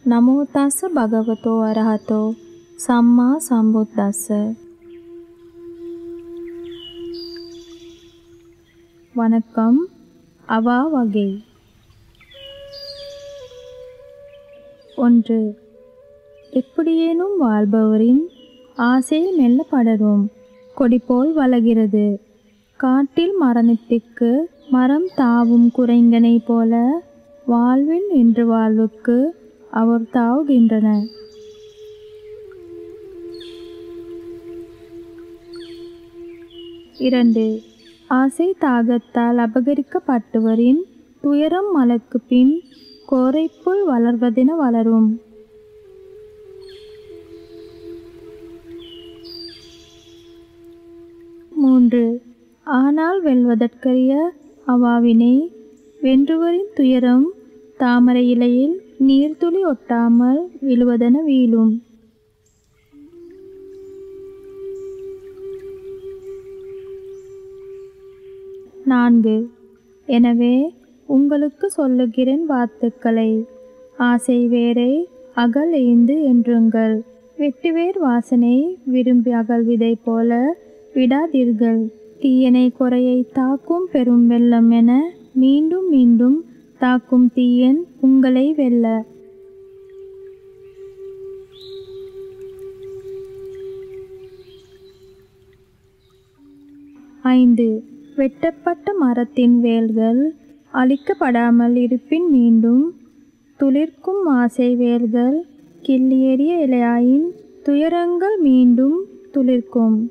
නමෝ තස්ස භගවතෝ අරහතෝ සම්මා සම්බුද්දස්ස வணக்கம் அவா வகை ஒன்று எப்படியேனும் வாழ்பவரின் ஆசை மெல்ல படரும் கொடி போல் வளர்கிறது காட்டில் மரணத்திற்கு மரம் தாவும் குறைங்கனை போல வாழ்வின் இன்று வாழ்வுக்கு அவர் தாவுகின்றனர் இரண்டு ஆசை தாகத்தால் அபகரிக்கப்பட்டவரின் துயரம் மலக்கு பின் கோரைப்புல் வளர்வதென வளரும் மூன்று ஆனால் வெல்வதற்கரிய அவாவினை வென்றுவரின் துயரம் தாமரை இலையில் நீர்த்துளி ஒட்டாமல் விழுவதென வீழும் நான்கு எனவே உங்களுக்கு சொல்லுகிறேன் வாத்துக்களை ஆசை வேரை அகல் எய்ந்து என்றுங்கள் வெட்டிவேர் வாசனை விரும்பி அகல்விதை போல விடாதீர்கள் தீயனை குறையை தாக்கும் பெரும் வெள்ளம் என மீண்டும் மீண்டும் தாக்கும் தீயன் உங்களை வெல்ல ஐந்து வெட்டப்பட்ட மரத்தின் வேல்கள் அழிக்கப்படாமல் இருப்பின் மீண்டும் துளிர்க்கும் ஆசை வேல்கள் கிள்ளியேறிய இலையாயின் துயரங்கள் மீண்டும் துளிர்க்கும்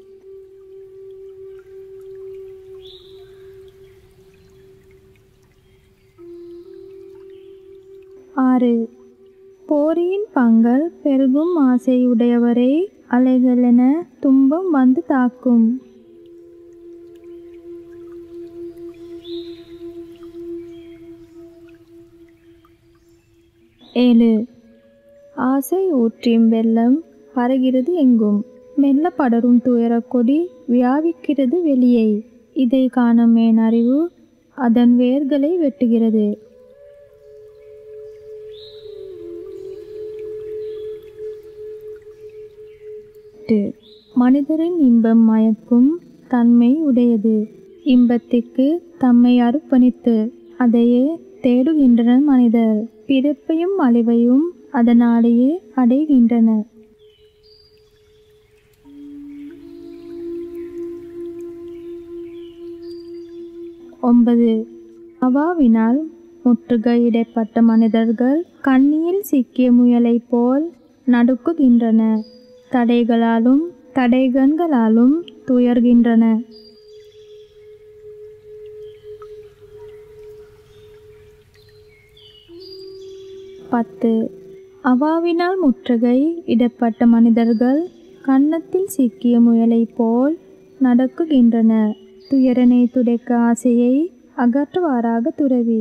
ஆறு போரியின் பங்கல் பெருகும் ஆசையுடையவரை அலைகளென துன்பம் வந்து தாக்கும் ஏழு ஆசை ஊற்றியும் வெள்ளம் பரகிறது எங்கும் மெல்ல படரும் துயரக் கொடி வியாபிக்கிறது வெளியே இதை காணும் என் அறிவு அதன் வேர்களை வெட்டுகிறது எட்டு மனிதரின் இன்பம் மயக்கும் தன்மை உடையது இன்பத்திற்கு தம்மை அர்ப்பணித்து அதையே தேடுகின்றனர் மனிதர் பிறப்பையும் அழிவையும் அதனாலேயே அடைகின்றனர் ஒன்பது அவாவினால் முற்றுகையிடப்பட்ட மனிதர்கள் கண்ணியில் சிக்கிய முயலைப் போல் நடுக்குகின்றனர் தடைகளாலும் தடைகண்களாலும் துயர்கின்றன பத்து அவாவினால் முற்றுகை இடப்பட்ட மனிதர்கள் கன்னத்தில் சிக்கிய முயலைப் போல் நடக்குகின்றனர் துயரனை துடைக்க ஆசையை அகற்றுவாராக துறவி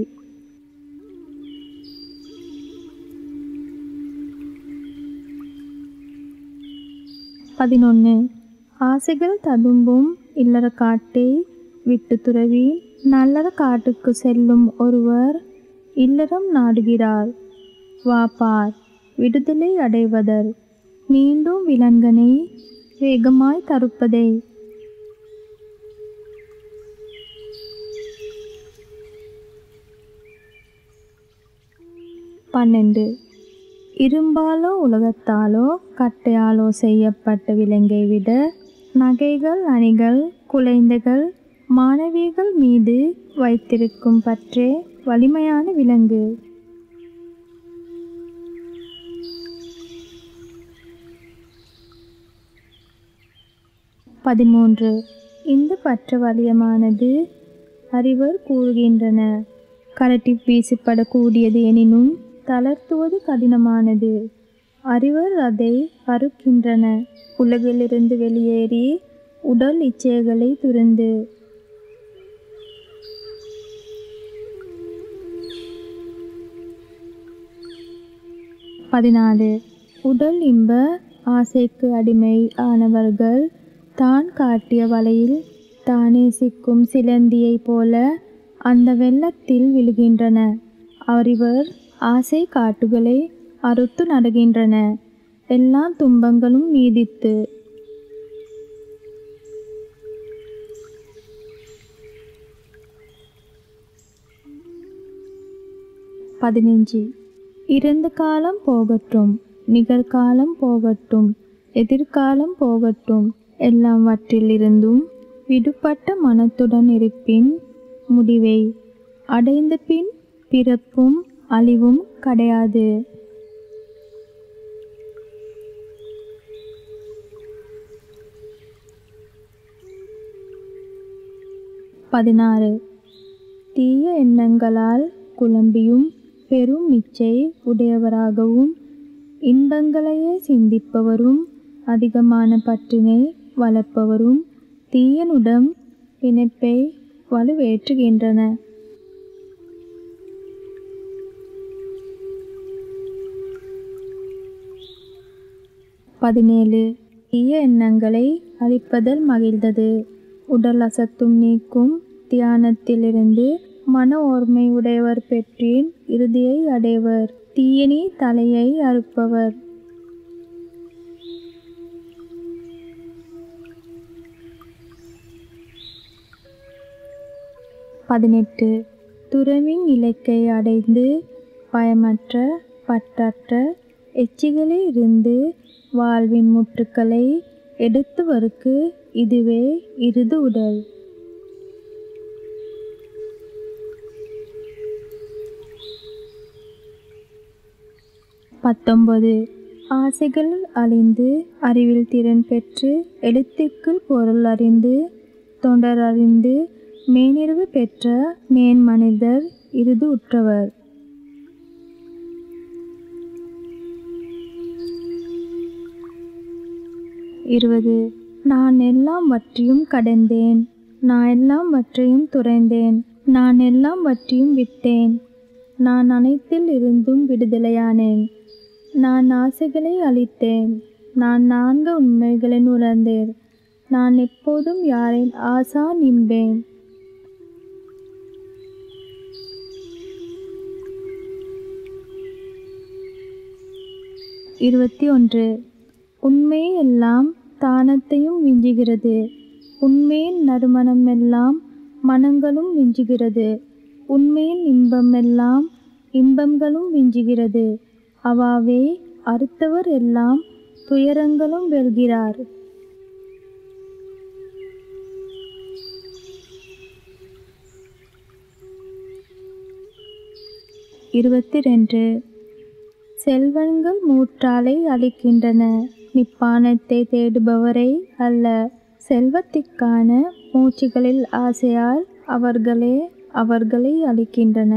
பதினொன்று ஆசைகள் ததும்பும் இல்லற காட்டை விட்டு துறவி நல்லற காட்டுக்கு செல்லும் ஒருவர் இல்லறம் நாடுகிறார் வாப்பார் விடுதலை அடைவதர் மீண்டும் விலங்கனை வேகமாய் தருப்பதை பன்னெண்டு இரும்பாலோ உலகத்தாலோ கட்டையாலோ செய்யப்பட்ட விலங்கை விட நகைகள் அணிகள் குழந்தைகள் மாணவிகள் மீது வைத்திருக்கும் பற்றே வலிமையான விலங்கு பதிமூன்று இந்த பற்று வலியமானது அறிவர் கூறுகின்றனர் கரட்டி வீசப்படக்கூடியது எனினும் தளர்த்துவது கடினமானது அறிவர் அதை அறுக்கின்றன உலகிலிருந்து வெளியேறி உடல் இச்சைகளை துறந்து பதினாலு உடல் இன்ப ஆசைக்கு அடிமை ஆனவர்கள் தான் காட்டிய வலையில் தானே சிக்கும் சிலந்தியைப் போல அந்த வெள்ளத்தில் விழுகின்றன அறிவர் ஆசை காட்டுகளை அறுத்து நடுகின்றன எல்லா துன்பங்களும் நீடித்து பதினஞ்சு இறந்த காலம் போகட்டும் நிகழ்காலம் போகட்டும் எதிர்காலம் போகட்டும் எல்லாவற்றிலிருந்தும் விடுபட்ட மனத்துடன் இருப்பின் முடிவை அடைந்த பின் பிறப்பும் அழிவும் கிடையாது பதினாறு தீய எண்ணங்களால் குழம்பியும் பெரும் இச்சை உடையவராகவும் இன்பங்களையே சிந்திப்பவரும் அதிகமான பற்றினை வளர்ப்பவரும் தீயனுடன் பிணைப்பை வலுவேற்றுகின்றன பதினேழு தீய எண்ணங்களை அழிப்பதில் மகிழ்ந்தது உடல் அசத்தும் நீக்கும் தியானத்திலிருந்து மன ஓர்மை உடையவர் பெற்றின் இறுதியை அடைவர் தீயனி தலையை அறுப்பவர் பதினெட்டு துறவின் இலக்கை அடைந்து பயமற்ற பற்றற்ற எச்சிகளில் இருந்து வாழ்வின் முற்றுக்களை எடுத்துவருக்கு இதுவே இறுதி உடல் பத்தொன்பது ஆசைகள் அழிந்து அறிவில் திறன் பெற்று எழுத்துக்குள் பொருள் அறிந்து தொண்டர் அறிந்து மேனிர்வு பெற்ற மேன் மனிதர் இறுதி உற்றவர் இருபது நான் எல்லாவற்றையும் கடந்தேன் நான் எல்லாவற்றையும் துறைந்தேன் நான் எல்லாவற்றையும் விட்டேன் நான் அனைத்தில் இருந்தும் விடுதலையானேன் நான் ஆசைகளை அழித்தேன் நான் நான்கு உண்மைகளை உணர்ந்தேன் நான் எப்போதும் யாரின் ஆசா நின்பேன் இருபத்தி ஒன்று உண்மை எல்லாம் தானத்தையும் விஞ்சுகிறது உண்மையின் நறுமணம் எல்லாம் மனங்களும் விஞ்சுகிறது உண்மையின் இன்பம் எல்லாம் இன்பங்களும் விஞ்சுகிறது அவாவே அறுத்தவர் எல்லாம் துயரங்களும் வெல்கிறார் இருபத்தி ரெண்டு செல்வங்கள் மூற்றாலை அளிக்கின்றன நிப்பானத்தை தேடுபவரை அல்ல செல்வத்திற்கான மூச்சுகளில் ஆசையால் அவர்களே அவர்களை அளிக்கின்றன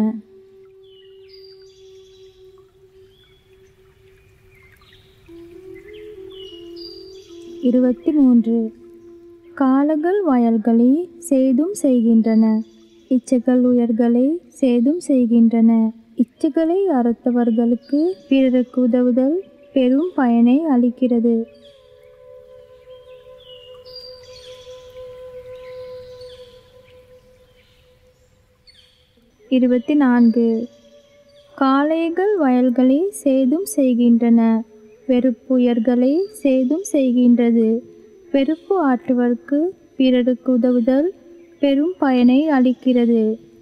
இருபத்தி மூன்று காலங்கள் வயல்களை சேதும் செய்கின்றன இச்சைகள் உயர்களை சேதும் செய்கின்றன இச்சைகளை அறுத்தவர்களுக்கு பிறருக்கு உதவுதல் பெரும் பயனை அளிக்கிறது இருபத்தி நான்கு காளைகள் வயல்களை சேதும் செய்கின்றன வெறுப்புயர்களை சேதும் செய்கின்றது வெறுப்பு ஆற்றுவர்க்கு பிறருக்கு உதவுதல் பெரும் பயனை அளிக்கிறது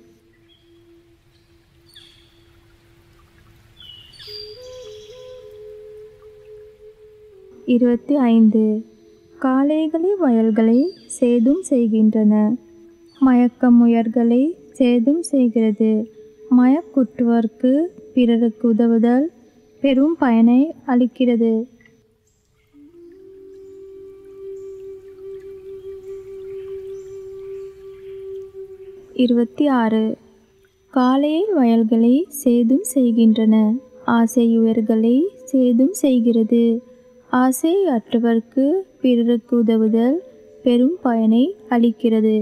இருபத்தி ஐந்து காளைகளே வயல்களை சேதும் செய்கின்றன மயக்கம் முயற்களை சேதும் செய்கிறது மயக்குற்றுவர்க்கு பிறருக்கு உதவுதல் பெரும் பயனை அளிக்கிறது இருபத்தி ஆறு காலையில் வயல்களை சேதும் செய்கின்றன ஆசையுயர்களை சேதும் செய்கிறது ஆசை அற்றவர்க்கு பிறருக்கு உதவுதல் பெரும் பயனை அளிக்கிறது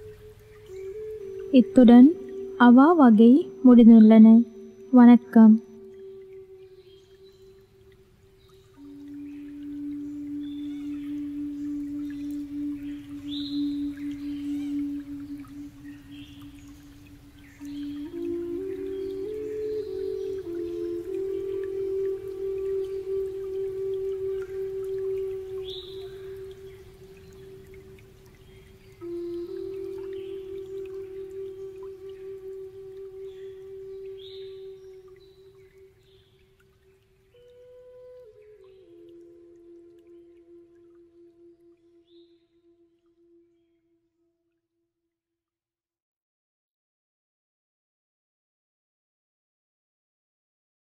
இத்துடன் அவா வகை முடிந்துள்ளன வணக்கம்